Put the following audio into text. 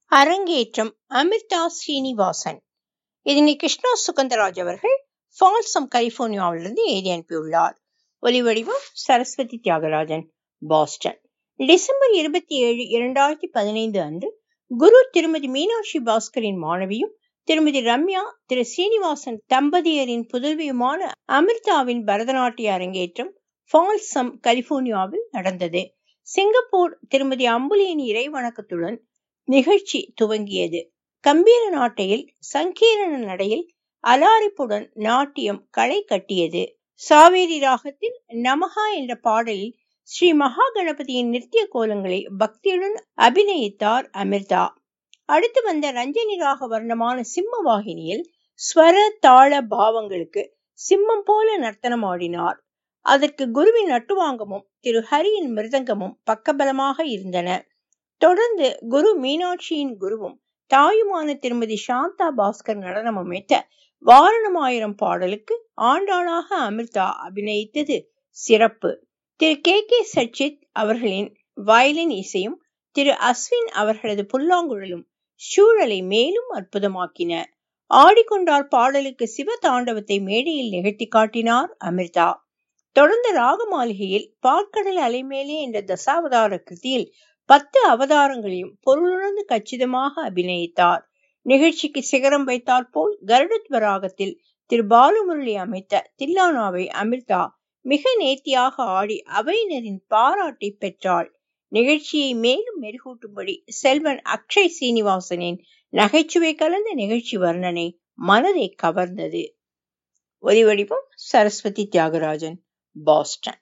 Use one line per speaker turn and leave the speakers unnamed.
அரங்கேற்றம் அமிர்தா ஸ்ரீனிவாசன் இதனை கிருஷ்ணா சுகந்தராஜ் அவர்கள் ஃபால்சம் கலிபோர்னியாவிலிருந்து எழுதி அனுப்பியுள்ளார் ஒலிவடிவம் சரஸ்வதி தியாகராஜன் பாஸ்டன் டிசம்பர் இருபத்தி ஏழு இரண்டாயிரத்தி பதினைந்து அன்று குரு திருமதி மீனாட்சி பாஸ்கரின் மாணவியும் திருமதி ரம்யா திரு சீனிவாசன் தம்பதியரின் புதல்வியுமான அமிர்தாவின் பரதநாட்டிய அரங்கேற்றம் ஃபால்சம் கலிபோர்னியாவில் நடந்தது சிங்கப்பூர் திருமதி அம்புலியின் இறைவணக்கத்துடன் நிகழ்ச்சி துவங்கியது கம்பீர நாட்டையில் சங்கீரண நடையில் அலாரிப்புடன் நாட்டியம் களை கட்டியது சாவேரி ராகத்தில் நமகா என்ற பாடலில் ஸ்ரீ மகா கணபதியின் நித்திய கோலங்களை பக்தியுடன் அபிநயித்தார் அமிர்தா அடுத்து வந்த ரஞ்சனி ராக வர்ணமான சிம்ம வாகினியில் ஸ்வர தாள பாவங்களுக்கு சிம்மம் போல நர்த்தனம் ஆடினார் அதற்கு குருவின் நட்டுவாங்கமும் திரு ஹரியின் மிருதங்கமும் பக்கபலமாக இருந்தன தொடர்ந்து குரு மீனாட்சியின் குருவும் தாயுமான திருமதி சாந்தா பாஸ்கர் நடனம் அமைத்த வாரணமாயிரம் பாடலுக்கு ஆண்டாளாக அமிர்தா அபிநயித்தது சிறப்பு திரு கே கே சச்சித் அவர்களின் வயலின் இசையும் திரு அஸ்வின் அவர்களது புல்லாங்குழலும் சூழலை மேலும் அற்புதமாக்கின ஆடிக்கொண்டார் பாடலுக்கு சிவ தாண்டவத்தை மேடையில் நிகழ்த்தி காட்டினார் அமிர்தா தொடர்ந்த ராக மாளிகையில் பாற்கடல் அலைமேலே என்ற தசாவதார கிருதியில் பத்து அவதாரங்களையும் பொருளுணர்ந்து கச்சிதமாக அபிநயித்தார் நிகழ்ச்சிக்கு சிகரம் வைத்தாற் போல் கருடத்வராகத்தில் திரு பாலுமுரளி அமைத்த தில்லானாவை அமிர்தா மிக நேர்த்தியாக ஆடி அவையினரின் பாராட்டை பெற்றாள் நிகழ்ச்சியை மேலும் மெருகூட்டும்படி செல்வன் அக்ஷய் சீனிவாசனின் நகைச்சுவை கலந்த நிகழ்ச்சி வர்ணனை மனதை கவர்ந்தது ஒலிவடிவம் சரஸ்வதி தியாகராஜன் பாஸ்டன்